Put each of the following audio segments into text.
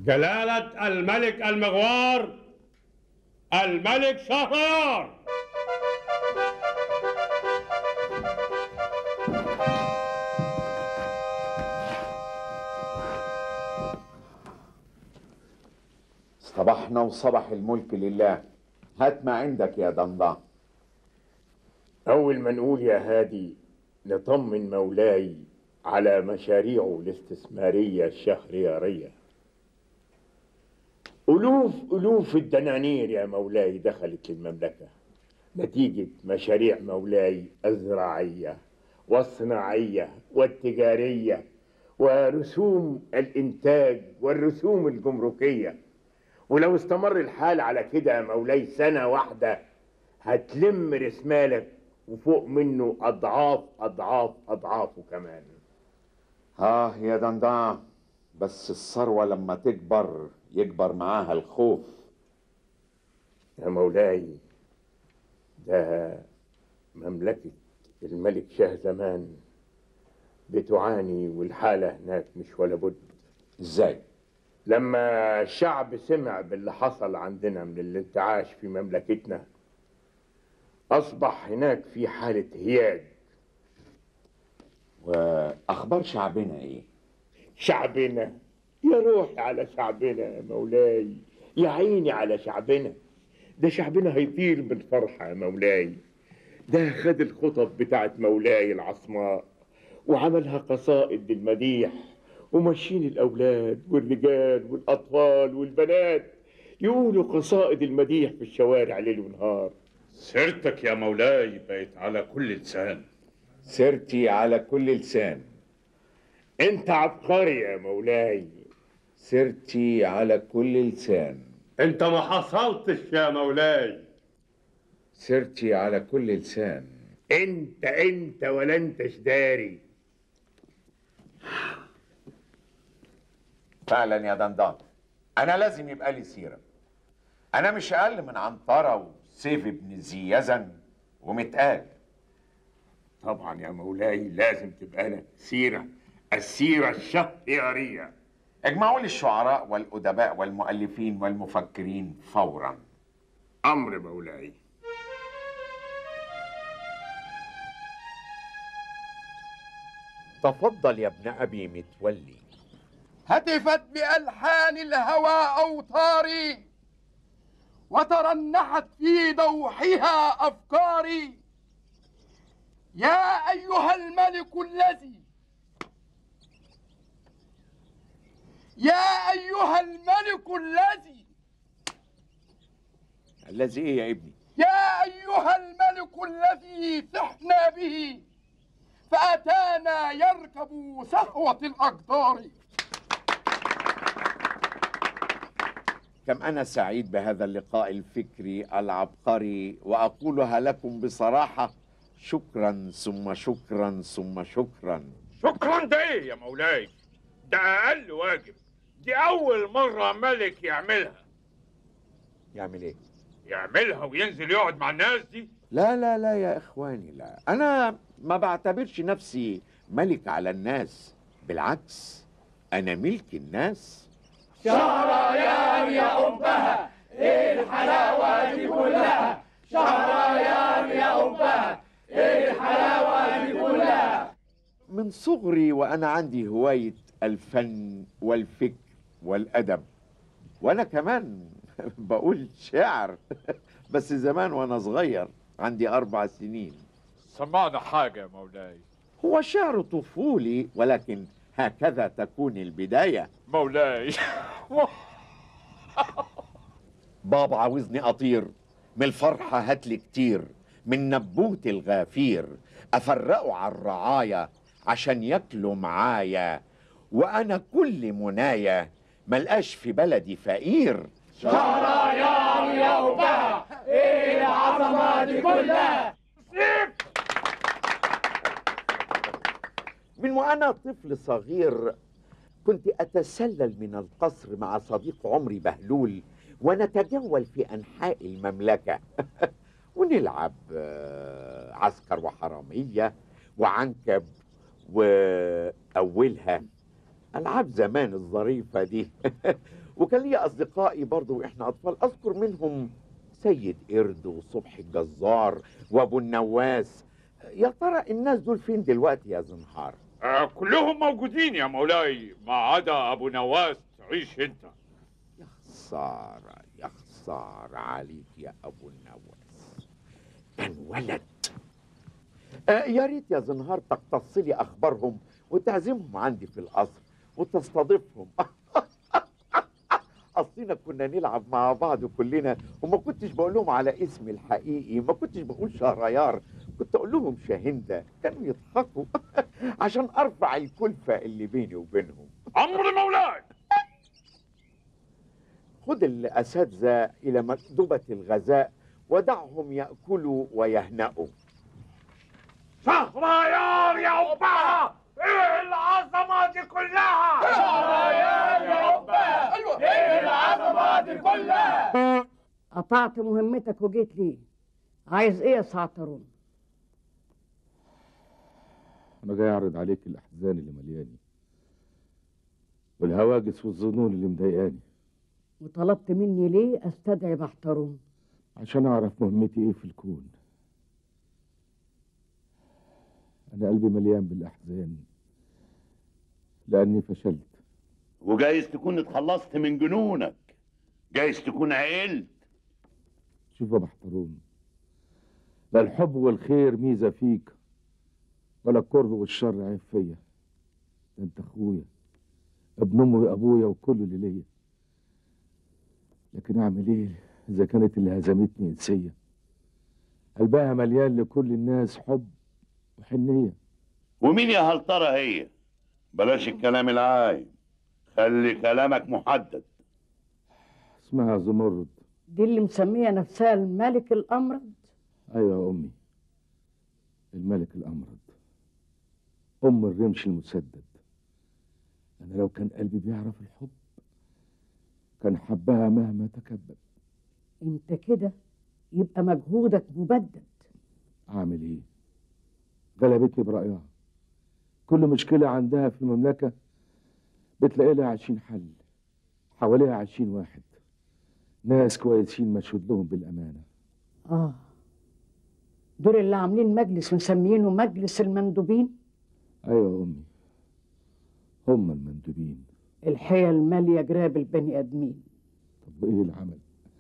جلالة الملك المغوار الملك شهريار صباحنا وصباح الملك لله هات ما عندك يا دندان أول ما نقول يا هادي نطمن مولاي على مشاريعه الاستثمارية الشهريارية ألوف ألوف الدنانير يا مولاي دخلت المملكة نتيجة مشاريع مولاي الزراعية والصناعية والتجارية ورسوم الإنتاج والرسوم الجمركية ولو استمر الحال على كده يا مولاي سنة واحدة هتلم رسمالك وفوق منه أضعاف أضعاف أضعافه كمان اه يا دندان بس الثروة لما تكبر يكبر معاها الخوف يا مولاي ده مملكة الملك شاه زمان بتعاني والحالة هناك مش ولا بد ازاي لما الشعب سمع باللي حصل عندنا من الانتعاش في مملكتنا أصبح هناك في حالة هياج واخبار شعبنا ايه شعبنا يا روحي على شعبنا يا مولاي يا عيني على شعبنا ده شعبنا هيطير بالفرحة يا مولاي ده خد الخطب بتاعت مولاي العصماء وعملها قصائد للمديح وماشيين الأولاد والرجال والأطفال والبنات يقولوا قصائد المديح في الشوارع ليل ونهار سيرتك يا مولاي بقت على كل لسان سيرتي على كل لسان انت عبقري يا مولاي سيرتي على كل لسان انت ما حصلتش يا مولاي سيرتي على كل لسان انت انت ولا انت شداري فعلا يا دندان انا لازم يبقى لي سيره انا مش اقل من عنتره وسيف ابن ذي يزن ومتقال طبعا يا مولاي لازم تبقى لك سيرة السيرة الشهريارية اجمعوا لي الشعراء والادباء والمؤلفين والمفكرين فورا أمر مولاي تفضل يا ابن ابي متولي هتفت بألحان الهوى أوتاري وترنحت في دوحها أفكاري يا أيها الملك الذي يا أيها الملك الذي الذي ايه يا ابني يا أيها الملك الذي فرحنا به فأتانا يركب سهوة الأقدار كم انا سعيد بهذا اللقاء الفكري العبقري واقولها لكم بصراحه شكرا ثم شكرا ثم شكرا شكرا ده ايه يا مولاي ده اقل واجب دي اول مرة ملك يعملها يعمل ايه يعملها وينزل يقعد مع الناس دي لا لا لا يا اخواني لا انا ما بعتبرش نفسي ملك على الناس بالعكس انا ملك الناس شهريار يا أمها إيه الحلاوة دي كلها شهريار يا أمها إيه الحلاوة دي كلها من صغري وانا عندي هوايه الفن والفكر والادب وانا كمان بقول شعر بس زمان وانا صغير عندي اربع سنين سمعنا حاجة يا مولاي هو شعر طفولي ولكن هكذا تكون البدايه مولاي بابا عاوزني اطير من الفرحه هاتلي كتير من نبوت الغافير افرقه على الرعايا عشان ياكلوا معايا وانا كل منايا ملقاش في بلدي فقير شهريار يا أمها إيه العظمة دي كلها من وانا طفل صغير كنت اتسلل من القصر مع صديق عمري بهلول ونتجول في انحاء المملكه ونلعب آه، عسكر وحراميه وعنكب واولها العاب زمان الظريفه دي وكان لي اصدقائي برضو واحنا اطفال اذكر منهم سيد قرد وصبحي الجزار وابو النواس يا ترى الناس دول فين دلوقتي يا زنهار آه كلهم موجودين يا مولاي ما عدا ابو نواس تعيش انت يا خسارة يا خسارة عليك يا أبو النواس كان ولد آه يا ريت يا زنهار تقتص لي أخبارهم وتعزمهم عندي في القصر وتستضيفهم أصلنا كنا نلعب مع بعض كلنا وما كنتش بقول لهم على اسمي الحقيقي ما كنتش بقول شهريار كنت أقول لهم شاهندة كانوا يضحكوا عشان أرفع الكلفة اللي بيني وبينهم امر مولاي خذ الأساتذة إلى مكتبة الغذاء ودعهم يأكلوا ويهنأوا شهريار يا أبها ايه العظمة دي كلها شهريار يا أبها ايه العظمة دي كلها قطعت مهمتك وجيت ليه عايز ايه يا سعترون أنا جاي أعرض عليك الأحزان اللي ملياني والهواجس والظنون اللي مضايقاني وطلبت مني ليه استدعي محترون عشان أعرف مهمتي إيه في الكون أنا قلبي مليان بالأحزان لأني فشلت وجايز تكون اتخلصت من جنونك جايز تكون عقلت شوف يا محترون لا الحب والخير ميزة فيك ولا الكره والشر عيب فيا ده انت اخويا ابن امي وابويا وكل اللي ليا لكن اعمل ايه اذا كانت اللي هزمتني انسيه قلبها مليان لكل الناس حب وحنيه ومين يا هل ترى هي بلاش الكلام العايم خلي كلامك محدد اسمها زمرد دي اللي مسميه نفسها الملك الامرد ايوه يا امي الملك الامرد ام الرمش المسدد انا لو كان قلبي بيعرف الحب كان حبها مهما تكبد انت كده يبقى مجهودك مبدد اعمل ايه غلبتني برايها كل مشكله عندها في المملكه بتلاقي لها عشرين حل حواليها عشرين واحد ناس كويسين مشهود لهم بالامانه اه دول اللي عاملين مجلس مسميينه مجلس المندوبين ايوه يا امي هم المندوبين الحيل ماليه جراب البني ادمين طب وايه العمل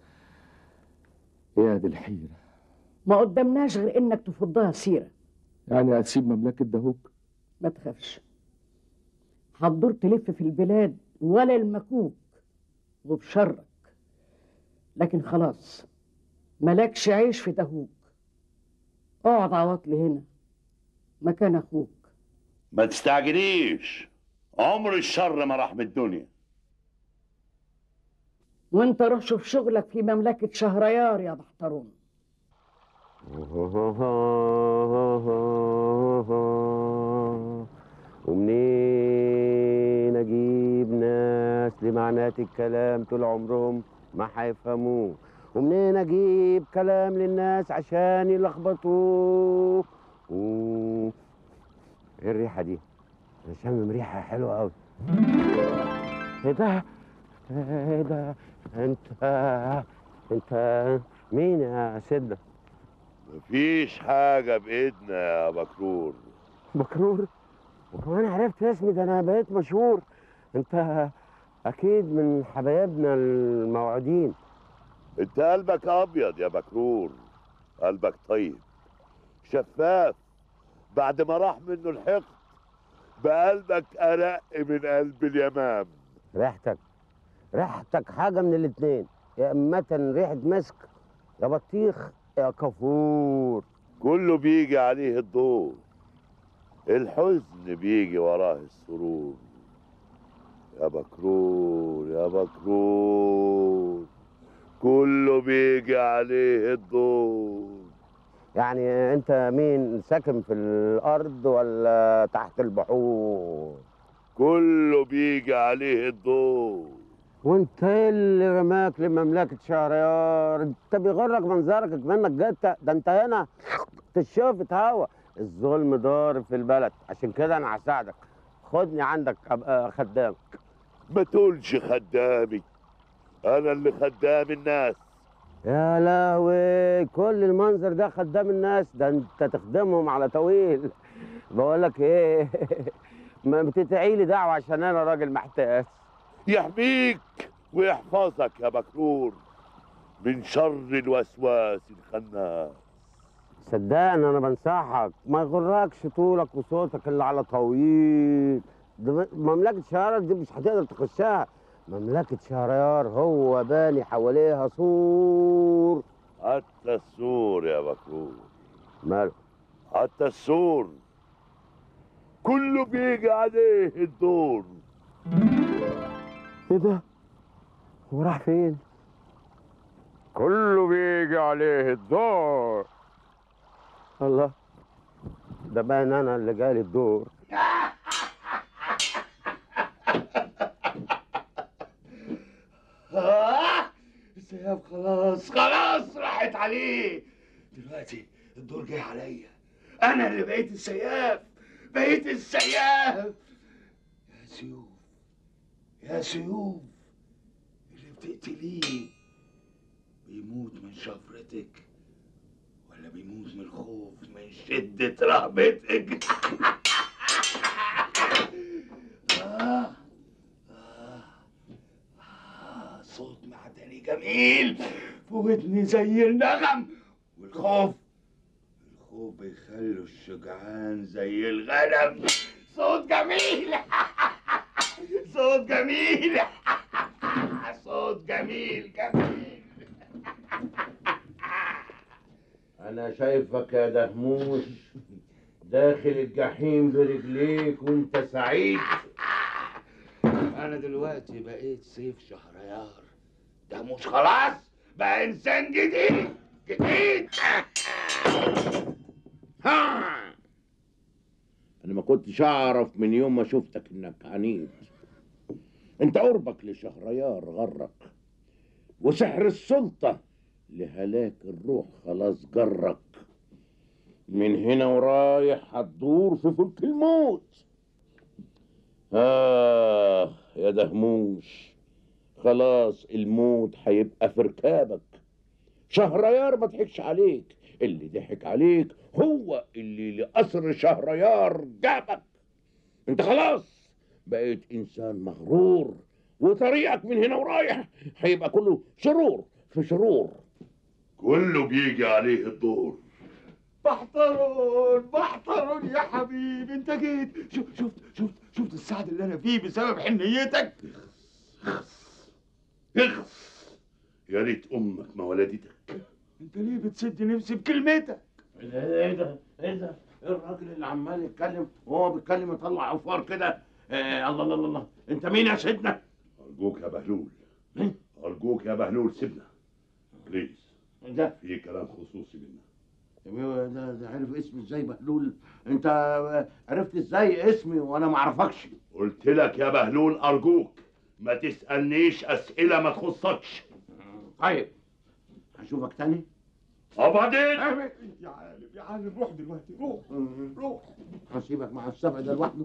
يا دي الحيره ما قدامناش غير انك تفضها سيره يعني هتسيب مملكه دهوك ما تخافش هتدور تلف في البلاد ولا المكوك وبشرك لكن خلاص ملكش عيش في دهوك اقعد عواطلي هنا مكان اخوك ما تستعجليش عمر الشر ما راح من الدنيا وانت روح شوف شغلك في مملكة شهريار يا محترون ومنين اجيب ناس لمعنات الكلام طول عمرهم ما هيفهموه ومنين اجيب كلام للناس عشان يلخبطوه و- ايه الريحه دي انا شامم ريحه حلوه قوي ايه ده ايه ده انت انت مين يا سيدنا مفيش حاجة بإيدنا يا بكرور بكرور وكمان عرفت اسمي ده انا بقيت مشهور انت اكيد من حبايبنا الموعودين انت قلبك أبيض يا بكرور قلبك طيب شفاف بعد ما راح منه الحقد بقلبك أرق من قلب اليمام ريحتك ريحتك حاجه من الاتنين يا اما ريحه مسك يا بطيخ يا كفور كله بيجي عليه الدور الحزن بيجي وراه السرور يا بكرور يا بكرور كله بيجي عليه الدور يعني انت مين ساكن في الارض ولا تحت البحور كله بيجي عليه الدور وانت ايه اللي رماك لمملكة شهريار انت بيغرك منظرك كمانك جت ده انت هنا تشوفت هوا الظلم ضار في البلد عشان كده انا هساعدك خدني عندك ابقى خدامك ما تقولش خدامي انا اللي خدام الناس يا لهوي كل المنظر ده خدام الناس ده انت تخدمهم على طويل بقول لك ايه ما بتدعي لي دعوه عشان انا راجل محتاس يحميك ويحفظك يا بكرور من شر الوسواس الخناس صدقني انا بنصحك ما يغركش طولك وصوتك اللي على طويل ده مملكه شهريار دي مش هتقدر تخشها مملكه شهريار هو باني حواليها سور حتى السور يا بكرور ماله حتى السور كله بيجي عليه الدور ايه ده هو راح فين كله بيجي عليه الدور الله ده باين انا اللي جالي الدور آه السياف خلاص خلاص راحت عليه دلوقتي الدور جاي عليا انا اللي بقيت السياف بقيت السياف يا سيوف يا سيوف اللي بتقتليه بيموت من شفرتك ولا بيموت من الخوف من شدة رهبتك آه. آه. آه. صوت معدني جميل في ودني زي النغم والخوف الخوف بيخلوا الشجعان زي الغنم صوت جميل صوت جميل صوت جميل جميل انا شايفك يا دهموش داخل الجحيم برجليك وانت سعيد انا دلوقتي بقيت سيف شهريار ده مش خلاص بقى انسان جديد جديد ها انا ما كنتش اعرف من يوم ما شفتك انك عنيد انت قربك لشهريار غرك وسحر السلطة لهلاك الروح خلاص جرك من هنا ورايح هتدور في فلك الموت آه يا دهموش خلاص الموت هيبقى في ركابك شهريار ما ضحكش عليك اللي ضحك عليك هو اللي لقصر شهريار جابك انت خلاص بقيت انسان مغرور وطريقك من هنا ورايح هيبقى كله شرور في شرور كله بيجي عليه الدور بحترون بحترون يا حبيبي انت جيت شوف شفت شفت شفت السعد اللي انا فيه بسبب حنيتك اخس يا ريت امك ما ولدتك انت ليه بتسد نفسي بكلمتك ايه ده ايه ده ايه الراجل اللي عمال يتكلم وهو بيتكلم يطلع عفار كده آه الله الله الله انت مين يا سيدنا ارجوك يا بهلول إيه؟ ارجوك يا بهلول سيبنا بليز ده في كلام خصوصي بينا ده, ده عرف اسمي ازاي بهلول انت عرفت ازاي اسمي وانا ما اعرفكش قلت لك يا بهلول ارجوك ما تسالنيش اسئله ما تخصكش طيب هشوفك تاني وبعدين يا عالم يا عالم روح دلوقتي روح روح هسيبك مع السبع ده لوحده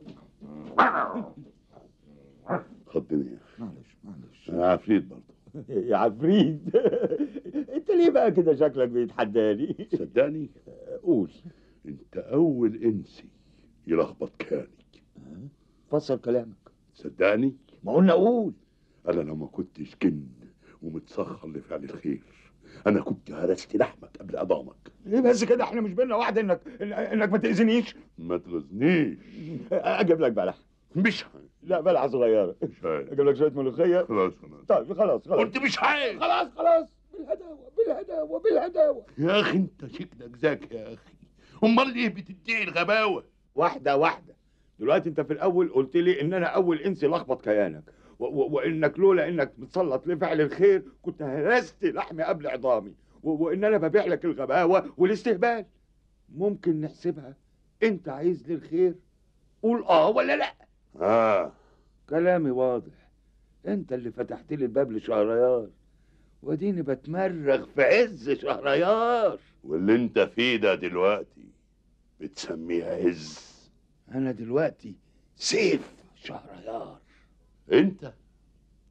خدني يا اخي معلش معلش انا عفريت برضه يا عفريت انت ليه بقى كده شكلك بيتحداني صدقني قول انت اول انسي يلخبط كياني فسر كلامك صدقني ما قلنا قول انا لو ما كنتش جن ومتسخر لفعل الخير انا كنت هرست لحمك قبل اضامك ليه بس كده احنا مش بينا واحده انك انك ما تاذينيش ما تغزنيش اجيب لك بلح مش ه- لا بلحه صغيره مش عايز اجيب لك شويه ملوخيه خلاص خلاص طيب خلاص خلاص قلت مش عايز خلاص خلاص بالهداوه بالهداوه بالهداوه يا اخي انت شكلك ذكي يا اخي امال ليه بتدعي الغباوه واحده واحده دلوقتي انت في الاول قلت لي ان انا اول انسي لخبط كيانك و- و- وانك لولا انك متسلط لفعل الخير كنت هرست لحمي قبل عظامي و- وان انا ببيع لك الغباوه والاستهبال ممكن نحسبها انت عايز لي الخير قول اه ولا لا اه كلامي واضح انت اللي فتحت لي الباب لشهريار وديني بتمرغ في عز شهريار واللي انت فيه ده دلوقتي بتسميه عز انا دلوقتي سيف شهريار انت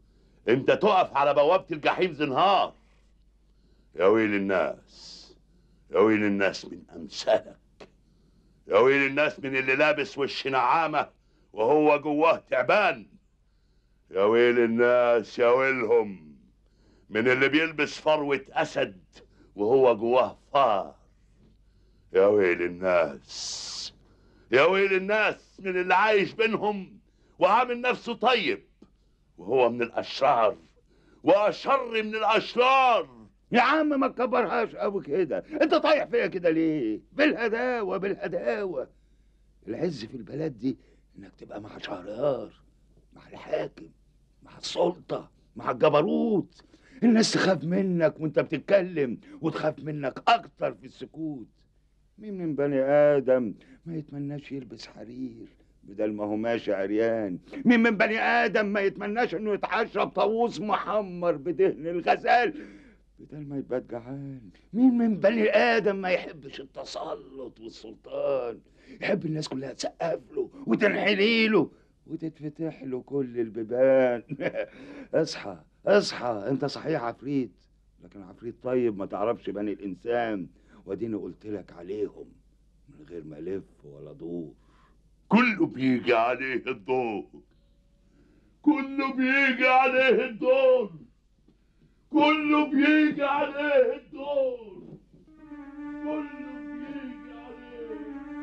انت تقف على بوابة الجحيم زنهار يا ويل الناس يا ويل الناس من امثالك يا ويل الناس من اللي لابس وش نعامة وهو جواه تعبان يا ويل الناس يا ويلهم من اللي بيلبس فروة أسد وهو جواه فار يا ويل الناس يا ويل الناس من اللي عايش بينهم وعامل نفسه طيب وهو من الأشرار وأشر من الأشرار يا عم ما تكبرهاش قوي كده انت طايح فيا كده ليه بالهداوه بالهداوه العز في البلد دي انك تبقى مع شهريار مع الحاكم مع السلطه مع الجبروت الناس تخاف منك وانت بتتكلم وتخاف منك اكتر في السكوت مين من بني ادم ما يتمناش يلبس حرير بدل ما هو ماشي عريان مين من بني ادم ما يتمناش انه يتحشى بطاووس محمر بدهن الغزال بدل ما يبقى جعان مين من بني ادم ما يحبش التسلط والسلطان يحب الناس كلها تسقف له وتنحني له وتتفتح له كل البيبان اصحى اصحى انت صحيح عفريت لكن عفريت طيب ما تعرفش بني الانسان واديني قلت لك عليهم من غير ما الف ولا دور كله بيجي عليه الدور كله بيجي عليه الدور كله بيجي عليه الدور كله بيجي عليه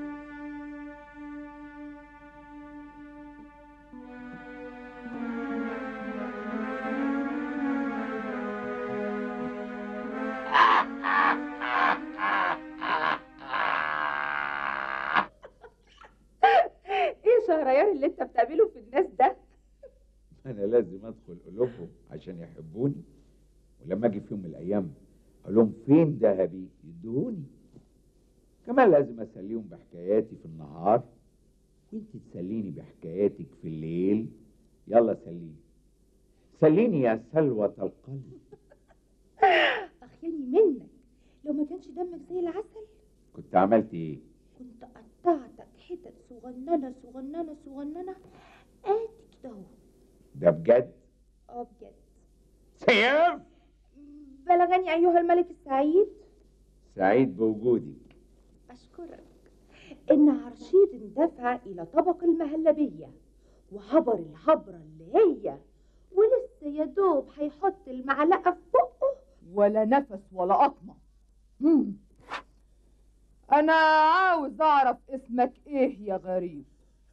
ايه شهريار اللي انت بتعمله في الناس ده انا لازم ادخل قلوبهم عشان يحبوني ولما اجي في يوم من الايام اقول لهم فين ذهبي يدهوني كمان لازم اسليهم بحكاياتي في النهار وانت تسليني بحكاياتك في الليل يلا سليني سليني يا سلوة القلب اخياني منك لو ما كانش دمك زي العسل كنت عملت ايه كنت قطعتك حتت صغننه صغننه صغننه قد كده اهو ده بجد اه بجد سياف بلغني ايها الملك السعيد سعيد بوجودك أشكرك إن عرشيد اندفع إلى طبق المهلبية وهبر الهبرة اللي هي ولسه يا دوب هيحط المعلقة في بقه ولا نفس ولا قطمة مم. أنا عاوز أعرف اسمك إيه يا غريب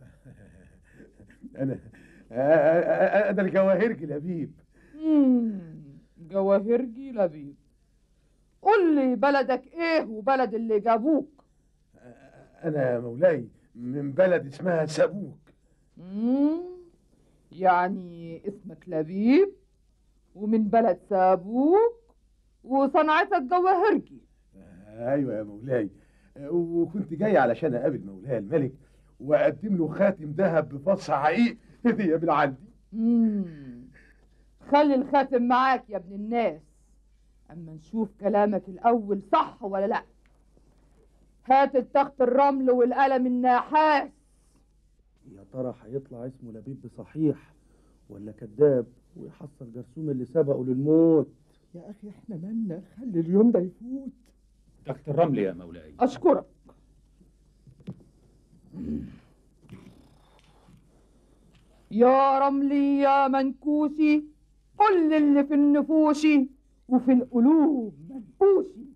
انا انا الجواهرجي لبيب مم. جواهرجي لبيب قول لي بلدك إيه وبلد اللي جابوك انا يا مولاي من بلد اسمها سابوك مم. يعني اسمك لبيب ومن بلد سابوك وصنعتك جواهرجي ايوه يا مولاي وكنت جاي علشان اقابل مولاي الملك واقدم له خاتم ذهب بفص حقيقي هديه من عندي مم. خلي الخاتم معاك يا ابن الناس اما نشوف كلامك الاول صح ولا لا هات التخت الرمل والقلم النحاس يا ترى هيطلع اسمه لبيب بصحيح ولا كذاب ويحصل جرثوم اللي سبقه للموت يا اخي احنا مالنا خلي اليوم ده يفوت تحت الرمل يا مولاي اشكرك يا رملي يا منكوسي كل اللي في النفوس وفي القلوب منكوسي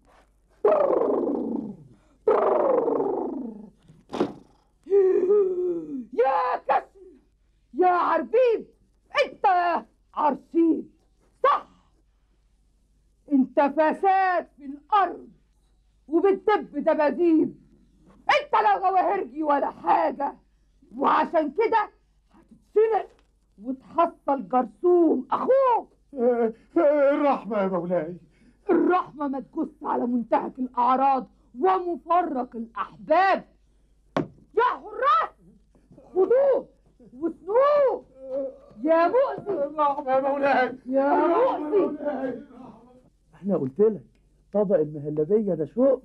يا كسل يا عربيد انت عرسيد صح انت فساد في الارض وبتدب دباديب انت لا جواهرجي ولا حاجه وعشان كده هتتسرق وتحصل جرثوم اخوك الرحمه يا مولاي الرحمه ما تجس على منتهك الاعراض ومفرق الاحباب يا حراس خدوه واسنوه يا مؤذي الرحمه يا مولاي يا مؤذي احنا قلت لك طبق المهلبيه ده شوق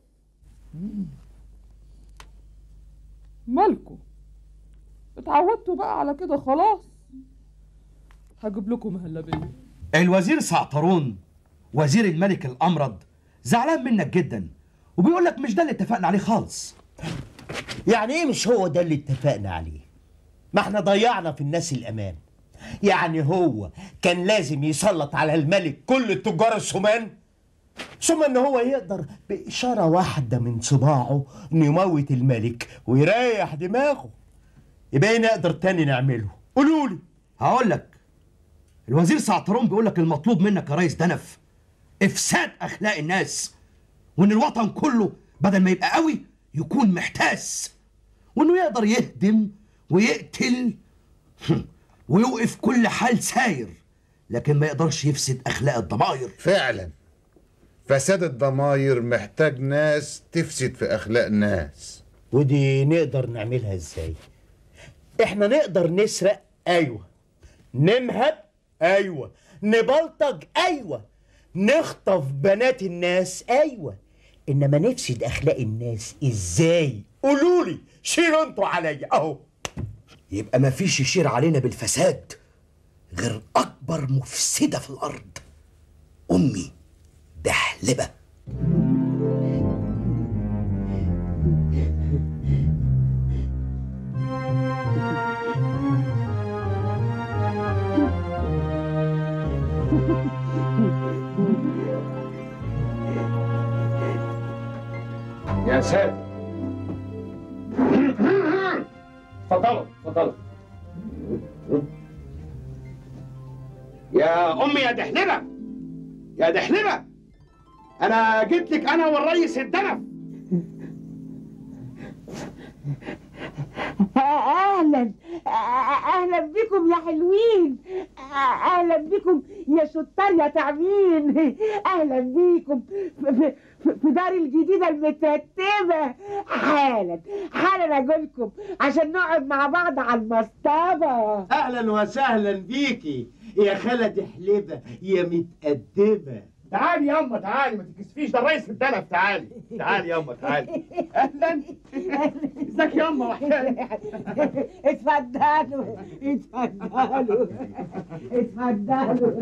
مالكوا اتعودتوا بقى على كده خلاص هجيب لكم مهلبيه الوزير سعطرون وزير الملك الأمرد زعلان منك جدا وبيقول لك مش ده اللي اتفقنا عليه خالص يعني ايه مش هو ده اللي اتفقنا عليه ما احنا ضيعنا في الناس الامان يعني هو كان لازم يسلط على الملك كل التجار السمان ثم ان هو يقدر باشاره واحده من صباعه انه يموت الملك ويريح دماغه يبقى ايه نقدر تاني نعمله قولوا لي هقول لك الوزير سعطرون بيقول لك المطلوب منك يا ريس دنف افساد اخلاق الناس وان الوطن كله بدل ما يبقى قوي يكون محتاس وانه يقدر يهدم ويقتل ويوقف كل حال ساير لكن ما يقدرش يفسد اخلاق الضماير فعلا فساد الضماير محتاج ناس تفسد في اخلاق ناس ودي نقدر نعملها ازاي احنا نقدر نسرق ايوه ننهب ايوه نبلطج ايوه نخطف بنات الناس ايوه انما نفسد اخلاق الناس ازاي قولوا لي شيلوا انتوا عليا اهو يبقى ما فيش يشير علينا بالفساد غير اكبر مفسده في الارض امي دحلبه يا ساتر اتفضلوا اتفضلوا يا امي يا دحلبه يا دحلبه انا جيت لك انا والريس الدنف اهلا اهلا بكم يا حلوين اهلا بكم يا شطار يا تعمين اهلا بكم في, في, في دار الجديده المترتبه حالا حالا اجيلكم عشان نقعد مع بعض على المصطبه اهلا وسهلا بيكي يا خالة دحلبة يا متقدمة تعالي ياما تعالي ما تتكسفيش ده الريس الدنف تعالي تعالي ياما تعالي اهلا ازيك ياما وحشاني اتفضلوا اتفضلوا اتفضلوا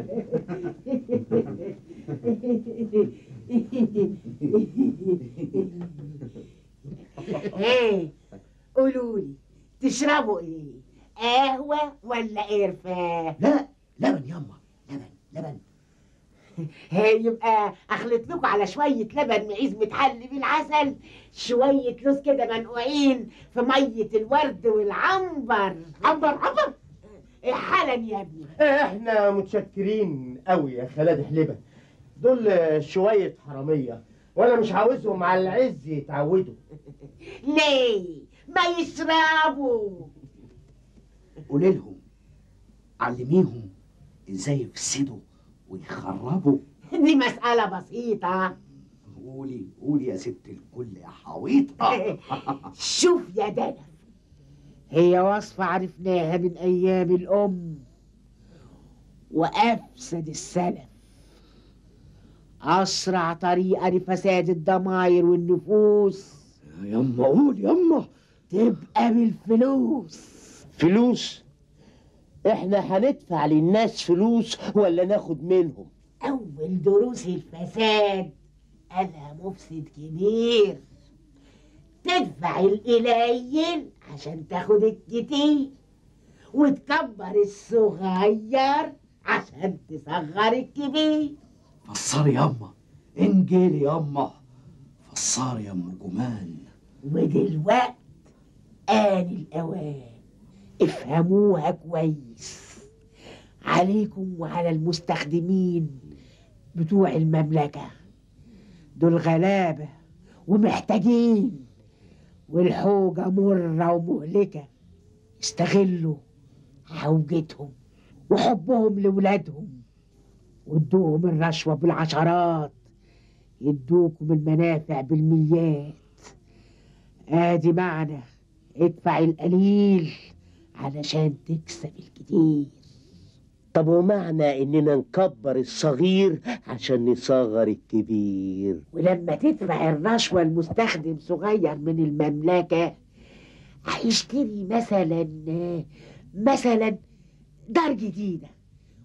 ايه قولوا لي تشربوا ايه قهوه ولا قرفه لا لبن ياما لبن لبن يبقى اخلط لكم على شويه لبن معيز متحلي بالعسل شويه لوز كده منقوعين في ميه الورد والعنبر عنبر عنبر حالا يا ابني احنا متشكرين قوي يا خالة دحلبة دول شوية حرامية وانا مش عاوزهم على العز يتعودوا ليه ما يشربوا قولي لهم علميهم ازاي يفسدوا ويخربوا دي مسألة بسيطة قولي قولي يا ست الكل يا حويطة شوف يا دنف هي وصفة عرفناها من أيام الأم وأفسد السلف أسرع طريقة لفساد الضماير والنفوس يما قول يما تبقى بالفلوس فلوس احنا هندفع للناس فلوس ولا ناخد منهم أول دروس الفساد أنا مفسد كبير تدفع القليل عشان تاخد الكتير وتكبر الصغير عشان تصغر الكبير فسري ياما انجلي ياما فسري يا ام جمان ودلوقت آن الأوان افهموها كويس عليكم وعلى المستخدمين بتوع المملكة دول غلابة ومحتاجين والحوجة مرة ومهلكة استغلوا حوجتهم وحبهم لولادهم وادوهم الرشوة بالعشرات يدوكم المنافع بالميات ادي معنى ادفع القليل علشان تكسب الكتير طب ومعنى اننا نكبر الصغير عشان نصغر الكبير ولما تدفع الرشوة المستخدم صغير من المملكة هيشتري مثلا مثلا دار جديدة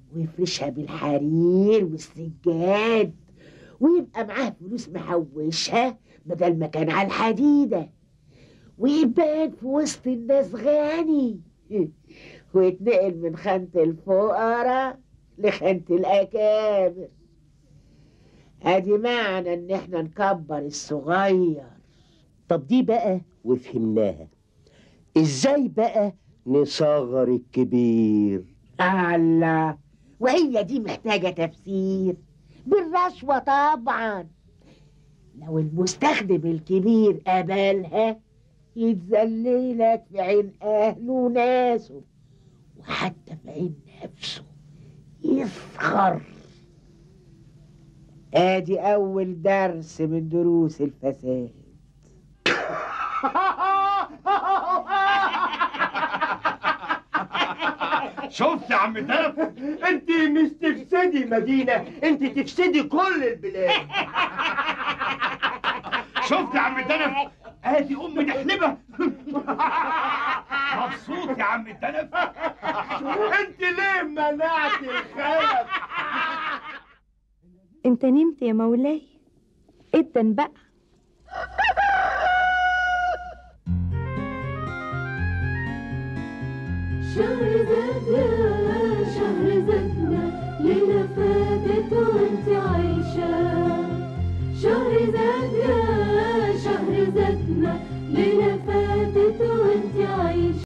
ويفرشها بالحرير والسجاد ويبقى معاه فلوس محوشها بدل ما كان على الحديدة ويبان في وسط الناس غني ويتنقل من خانة الفقراء لخانة الأكابر ادي معنى ان احنا نكبر الصغير طب دي بقى وفهمناها ازاي بقى نصغر الكبير الله وهي دي محتاجة تفسير بالرشوة طبعا لو المستخدم الكبير قبلها يتذللك في عين أهله وناسه وحتى في عين نفسه يسخر ادي اول درس من دروس الفساد شفت يا عم تلف انت مش تفسدي مدينة انت تفسدي كل البلاد شفت يا عم تلف ادي ام نحلبة مبسوط يا عم تلف انت ليه منعت الخلف انت نمت يا مولاي ادن بقى شهر ذا